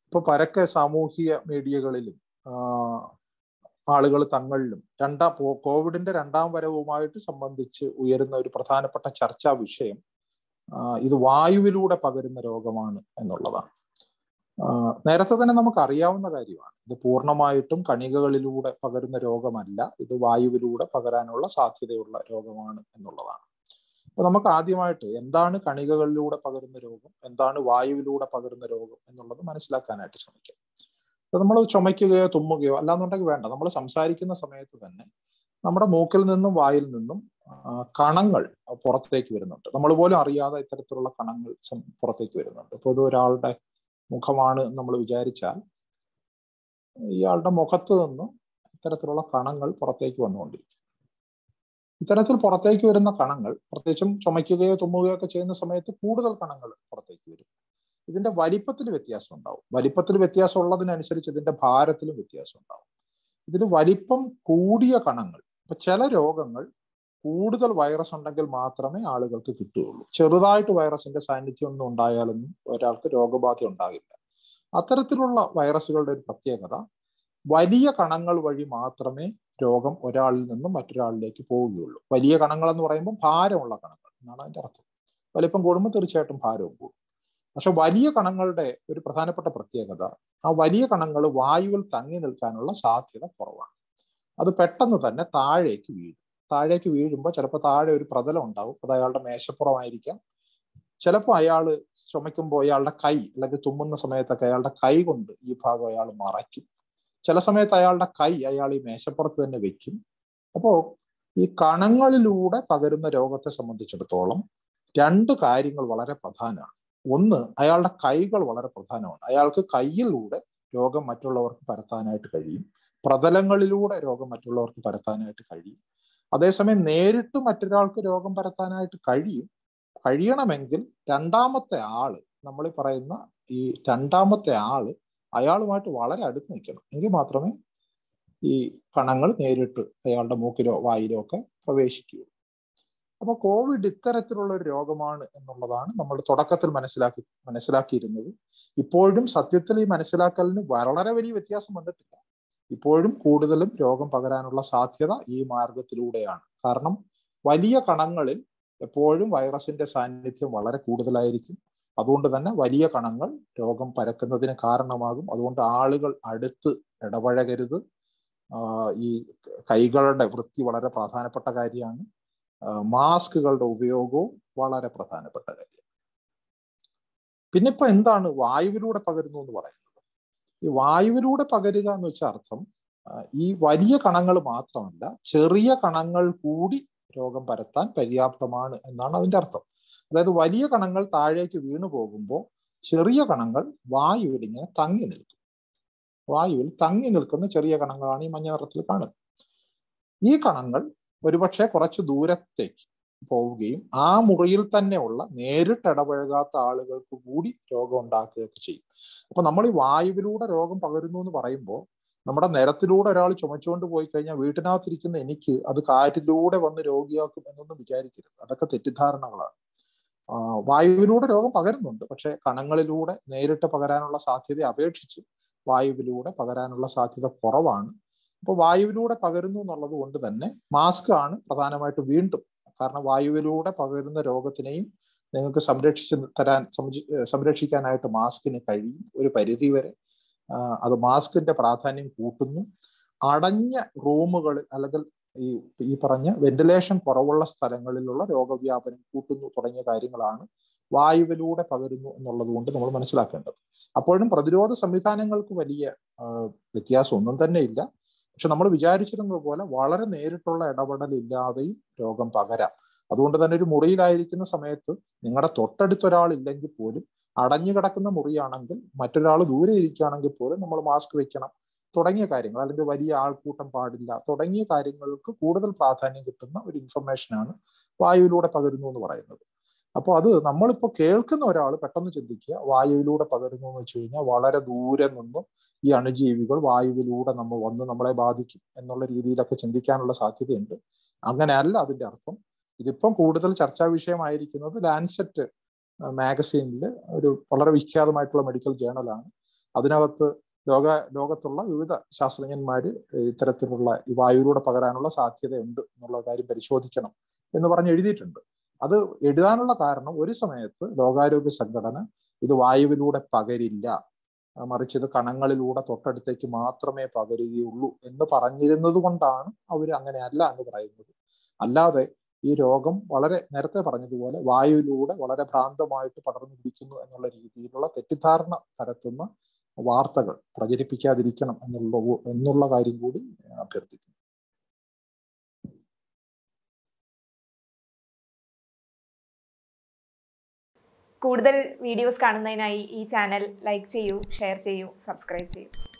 ഇപ്പൊ പരക്കെ സാമൂഹിക മീഡിയകളിലും ആളുകൾ തങ്ങളിലും രണ്ടാം കോവിഡിന്റെ രണ്ടാം വരവുമായിട്ട് സംബന്ധിച്ച് ഉയരുന്ന ഒരു പ്രധാനപ്പെട്ട ചർച്ചാ വിഷയം ഇത് വായുവിലൂടെ പകരുന്ന രോഗമാണ് എന്നുള്ളതാണ് നേരത്തെ തന്നെ നമുക്ക് അറിയാവുന്ന കാര്യമാണ് ഇത് പൂർണ്ണമായിട്ടും കണികകളിലൂടെ പകരുന്ന രോഗമല്ല ഇത് വായുവിലൂടെ പകരാനുള്ള സാധ്യതയുള്ള രോഗമാണ് എന്നുള്ളതാണ് അപ്പൊ നമുക്ക് ആദ്യമായിട്ട് എന്താണ് കണികകളിലൂടെ പകരുന്ന രോഗം എന്താണ് വായുവിലൂടെ പകരുന്ന രോഗം എന്നുള്ളത് മനസ്സിലാക്കാനായിട്ട് ശ്രമിക്കാം അത് നമ്മൾ ചുമയ്ക്കുകയോ തുമ്മുകയോ അല്ലാന്നുണ്ടെങ്കിൽ വേണ്ട നമ്മൾ സംസാരിക്കുന്ന സമയത്ത് തന്നെ നമ്മുടെ മൂക്കിൽ നിന്നും വായിൽ നിന്നും കണങ്ങൾ പുറത്തേക്ക് വരുന്നുണ്ട് നമ്മൾ പോലും അറിയാതെ ഇത്തരത്തിലുള്ള കണങ്ങൾ പുറത്തേക്ക് വരുന്നുണ്ട് ഇപ്പോൾ ഇത് ഒരാളുടെ മുഖമാണ് നമ്മൾ വിചാരിച്ചാൽ ഇയാളുടെ മുഖത്ത് നിന്ന് ഇത്തരത്തിലുള്ള കണങ്ങൾ പുറത്തേക്ക് വന്നുകൊണ്ടിരിക്കും ഇത്തരത്തിൽ പുറത്തേക്ക് വരുന്ന കണങ്ങൾ പ്രത്യേകിച്ചും ചുമയ്ക്കുകയോ തുമ്മുകയോ ഒക്കെ ചെയ്യുന്ന സമയത്ത് കൂടുതൽ കണങ്ങൾ പുറത്തേക്ക് വരും ഇതിന്റെ വലിപ്പത്തിൽ വ്യത്യാസം ഉണ്ടാവും വലിപ്പത്തിൽ വ്യത്യാസം ഉള്ളതിനനുസരിച്ച് ഇതിന്റെ ഭാരത്തിലും വ്യത്യാസം ഉണ്ടാവും ഇതിന് വലിപ്പം കൂടിയ കണങ്ങൾ ഇപ്പൊ ചില രോഗങ്ങൾ കൂടുതൽ വൈറസ് ഉണ്ടെങ്കിൽ മാത്രമേ ആളുകൾക്ക് കിട്ടുകയുള്ളൂ ചെറുതായിട്ട് വൈറസിന്റെ സാന്നിധ്യം ഒന്നും ഉണ്ടായാലൊന്നും ഒരാൾക്ക് രോഗബാധ ഉണ്ടാകില്ല അത്തരത്തിലുള്ള വൈറസുകളുടെ ഒരു പ്രത്യേകത വലിയ കണങ്ങൾ വഴി മാത്രമേ രോഗം ഒരാളിൽ നിന്നും മറ്റൊരാളിലേക്ക് പോവുകയുള്ളൂ വലിയ കണങ്ങൾ എന്ന് പറയുമ്പോൾ ഭാരമുള്ള കണങ്ങൾ എന്നാണ് അതിന്റെ അർത്ഥം വലിപ്പം കൂടുമ്പോൾ തീർച്ചയായിട്ടും ഭാരവും കൂടും പക്ഷെ വലിയ കണങ്ങളുടെ ഒരു പ്രധാനപ്പെട്ട പ്രത്യേകത ആ വലിയ കണങ്ങൾ വായുവിൽ തങ്ങി നിൽക്കാനുള്ള സാധ്യത കുറവാണ് അത് പെട്ടെന്ന് തന്നെ താഴേക്ക് വീഴും താഴേക്ക് വീഴുമ്പോൾ ചിലപ്പോൾ താഴെ ഒരു പ്രതലം ഉണ്ടാവും അത് അയാളുടെ മേശപ്പുറമായിരിക്കാം ചിലപ്പോൾ അയാൾ ചുമയ്ക്കുമ്പോൾ അയാളുടെ കൈ അല്ലെങ്കിൽ തുമ്മുന്ന സമയത്തൊക്കെ അയാളുടെ കൈ കൊണ്ട് ഈ ഭാഗം അയാൾ മറയ്ക്കും ചില സമയത്ത് അയാളുടെ കൈ അയാൾ ഈ മേശപ്പുറത്ത് തന്നെ വെക്കും അപ്പോൾ ഈ കണങ്ങളിലൂടെ പകരുന്ന രോഗത്തെ സംബന്ധിച്ചിടത്തോളം രണ്ട് കാര്യങ്ങൾ വളരെ പ്രധാനമാണ് ഒന്ന് അയാളുടെ കൈകൾ വളരെ പ്രധാനമാണ് അയാൾക്ക് കയ്യിലൂടെ രോഗം മറ്റുള്ളവർക്ക് പരത്താനായിട്ട് കഴിയും പ്രതലങ്ങളിലൂടെ രോഗം മറ്റുള്ളവർക്ക് പരത്താനായിട്ട് കഴിയും അതേസമയം നേരിട്ട് മറ്റൊരാൾക്ക് രോഗം പരത്താനായിട്ട് കഴിയും കഴിയണമെങ്കിൽ രണ്ടാമത്തെ ആള് നമ്മൾ പറയുന്ന ഈ രണ്ടാമത്തെ ആള് അയാളുമായിട്ട് വളരെ അടുത്ത് നിൽക്കണം എങ്കിൽ മാത്രമേ ഈ കണങ്ങൾ നേരിട്ട് അയാളുടെ മൂക്കിലോ വായിലോ ഒക്കെ പ്രവേശിക്കുകയുള്ളൂ അപ്പൊ കോവിഡ് ഇത്തരത്തിലുള്ള ഒരു രോഗമാണ് എന്നുള്ളതാണ് നമ്മൾ തുടക്കത്തിൽ മനസ്സിലാക്കി മനസ്സിലാക്കിയിരുന്നത് ഇപ്പോഴും സത്യത്തിൽ ഈ മനസ്സിലാക്കലിന് വളരെ വലിയ വ്യത്യാസം വന്നിട്ടില്ല ഇപ്പോഴും കൂടുതലും രോഗം പകരാനുള്ള സാധ്യത ഈ മാർഗത്തിലൂടെയാണ് കാരണം വലിയ കണങ്ങളിൽ എപ്പോഴും വൈറസിന്റെ സാന്നിധ്യം വളരെ കൂടുതലായിരിക്കും അതുകൊണ്ട് തന്നെ വലിയ കണങ്ങൾ രോഗം പരക്കുന്നതിന് കാരണമാകും അതുകൊണ്ട് ആളുകൾ അടുത്ത് ഇടപഴകരുത് ഈ കൈകളുടെ വൃത്തി വളരെ പ്രധാനപ്പെട്ട കാര്യമാണ് മാസ്കുകളുടെ ഉപയോഗവും വളരെ പ്രധാനപ്പെട്ട കാര്യം പിന്നെ ഇപ്പൊ എന്താണ് വായുവിലൂടെ പകരുന്നു എന്ന് പറയുന്നത് ഈ വായുവിലൂടെ പകരുക എന്ന് വെച്ച അർത്ഥം ഈ വലിയ കണങ്ങൾ മാത്രമല്ല ചെറിയ കണങ്ങൾ കൂടി രോഗം പരത്താൻ പര്യാപ്തമാണ് എന്നാണ് അതിന്റെ അർത്ഥം അതായത് വലിയ കണങ്ങൾ താഴേക്ക് വീണു പോകുമ്പോൾ ചെറിയ കണങ്ങൾ വായുവിൽ ഇങ്ങനെ തങ്ങി നിൽക്കും വായുവിൽ തങ്ങി നിൽക്കുന്ന ചെറിയ കണങ്ങളാണ് ഈ മഞ്ഞ നിറത്തിൽ കാണുന്നത് ഈ കണങ്ങൾ ഒരുപക്ഷെ കുറച്ച് ദൂരത്തേക്ക് പോവുകയും ആ മുറിയിൽ തന്നെയുള്ള നേരിട്ട് ഇടപഴകാത്ത ആളുകൾക്ക് കൂടി രോഗം ഉണ്ടാക്കുകയൊക്കെ ചെയ്യും അപ്പൊ നമ്മൾ ഈ വായുവിലൂടെ രോഗം പകരുന്നു എന്ന് പറയുമ്പോൾ നമ്മുടെ നിരത്തിലൂടെ ഒരാൾ ചുമച്ചുകൊണ്ട് പോയി കഴിഞ്ഞാൽ വീട്ടിനകത്തിരിക്കുന്ന എനിക്ക് അത് കാറ്റിലൂടെ വന്ന് രോഗിയാക്കും എന്നൊന്നും വിചാരിക്കരുത് അതൊക്കെ തെറ്റിദ്ധാരണകളാണ് വായുവിലൂടെ രോഗം പകരുന്നുണ്ട് പക്ഷെ കണങ്ങളിലൂടെ നേരിട്ട് പകരാനുള്ള സാധ്യത അപേക്ഷിച്ച് വായുവിലൂടെ പകരാനുള്ള സാധ്യത കുറവാണ് അപ്പോൾ വായുവിലൂടെ പകരുന്നു എന്നുള്ളത് കൊണ്ട് തന്നെ മാസ്ക് ആണ് പ്രധാനമായിട്ട് വീണ്ടും കാരണം വായുവിലൂടെ പകരുന്ന രോഗത്തിനെയും നിങ്ങൾക്ക് സംരക്ഷിച്ച് തരാൻ സംരക്ഷിക്കാനായിട്ട് മാസ്കിന് കഴിയും ഒരു പരിധി വരെ അത് മാസ്കിന്റെ പ്രാധാന്യം കൂട്ടുന്നു അടഞ്ഞ റൂമുകളിൽ അല്ലെങ്കിൽ ഈ ഈ പറഞ്ഞ വെന്റിലേഷൻ കുറവുള്ള സ്ഥലങ്ങളിലുള്ള രോഗവ്യാപനം കൂട്ടുന്നു തുടങ്ങിയ കാര്യങ്ങളാണ് വായുവിലൂടെ പകരുന്നു എന്നുള്ളത് കൊണ്ട് നമ്മൾ മനസ്സിലാക്കേണ്ടത് അപ്പോഴും പ്രതിരോധ സംവിധാനങ്ങൾക്ക് വലിയ വ്യത്യാസം ഒന്നും തന്നെ ഇല്ല പക്ഷെ നമ്മൾ വിചാരിച്ചിരുന്നത് പോലെ വളരെ നേരിട്ടുള്ള ഇടപെടലില്ലാതെയും രോഗം പകരാം അതുകൊണ്ട് തന്നെ ഒരു മുറിയിലായിരിക്കുന്ന സമയത്ത് നിങ്ങളുടെ തൊട്ടടുത്ത ഒരാൾ ഇല്ലെങ്കിൽ പോലും അടഞ്ഞു കിടക്കുന്ന മുറിയാണെങ്കിൽ മറ്റൊരാൾ ദൂരെ ഇരിക്കുകയാണെങ്കിൽ പോലും നമ്മൾ മാസ്ക് വെക്കണം തുടങ്ങിയ കാര്യങ്ങൾ അല്ലെങ്കിൽ വലിയ ആൾക്കൂട്ടം പാടില്ല തുടങ്ങിയ കാര്യങ്ങൾക്ക് കൂടുതൽ പ്രാധാന്യം കിട്ടുന്ന ഒരു ഇൻഫർമേഷനാണ് വായുവിലൂടെ പകരുന്നു എന്ന് പറയുന്നത് അപ്പോൾ അത് നമ്മളിപ്പോൾ കേൾക്കുന്ന ഒരാൾ പെട്ടെന്ന് ചിന്തിക്കുക വായുവിലൂടെ പകരുന്നു എന്ന് വെച്ച് കഴിഞ്ഞാൽ വളരെ ദൂരെ നിന്നും ഈ അണുജീവികൾ വായുവിലൂടെ നമ്മൾ വന്ന് നമ്മളെ ബാധിക്കും എന്നുള്ള രീതിയിലൊക്കെ ചിന്തിക്കാനുള്ള സാധ്യതയുണ്ട് അങ്ങനെയല്ല അതിന്റെ അർത്ഥം ഇതിപ്പം കൂടുതൽ ചർച്ചാ വിഷയമായിരിക്കുന്നത് ലാൻസെറ്റ് മാഗസീനിൽ ഒരു വളരെ വിഖ്യാതമായിട്ടുള്ള മെഡിക്കൽ ജേണലാണ് അതിനകത്ത് ലോക ലോകത്തുള്ള വിവിധ ശാസ്ത്രജ്ഞന്മാര് ഇത്തരത്തിലുള്ള ഈ വായുവിലൂടെ പകരാനുള്ള സാധ്യതയുണ്ട് എന്നുള്ള കാര്യം പരിശോധിക്കണം എന്ന് പറഞ്ഞ് എഴുതിയിട്ടുണ്ട് അത് എഴുതാനുള്ള കാരണം ഒരു സമയത്ത് ലോകാരോഗ്യ സംഘടന ഇത് വായുവിലൂടെ പകരില്ല മറിച്ച് ഇത് കണങ്ങളിലൂടെ തൊട്ടടുത്തേക്ക് മാത്രമേ പകരുകയുള്ളൂ എന്ന് പറഞ്ഞിരുന്നത് കൊണ്ടാണ് അവർ അങ്ങനെ അല്ല എന്ന് പറയുന്നത് അല്ലാതെ ഈ രോഗം വളരെ നേരത്തെ പറഞ്ഞതുപോലെ വായുവിലൂടെ വളരെ ഭ്രാന്തമായിട്ട് പടർന്നു പിടിക്കുന്നു എന്നുള്ള രീതിയിലുള്ള തെറ്റിദ്ധാരണ പരത്തുന്ന വാർത്തകൾ പ്രചരിപ്പിക്കാതിരിക്കണം എന്നുള്ള എന്നുള്ള കാര്യം കൂടി അഭ്യർത്ഥിക്കുന്നു കൂടുതൽ വീഡിയോസ് കാണുന്നതിനായി ഈ ചാനൽ ലൈക്ക് ചെയ്യൂ ഷെയർ ചെയ്യൂ സബ്സ്ക്രൈബ് ചെയ്യൂ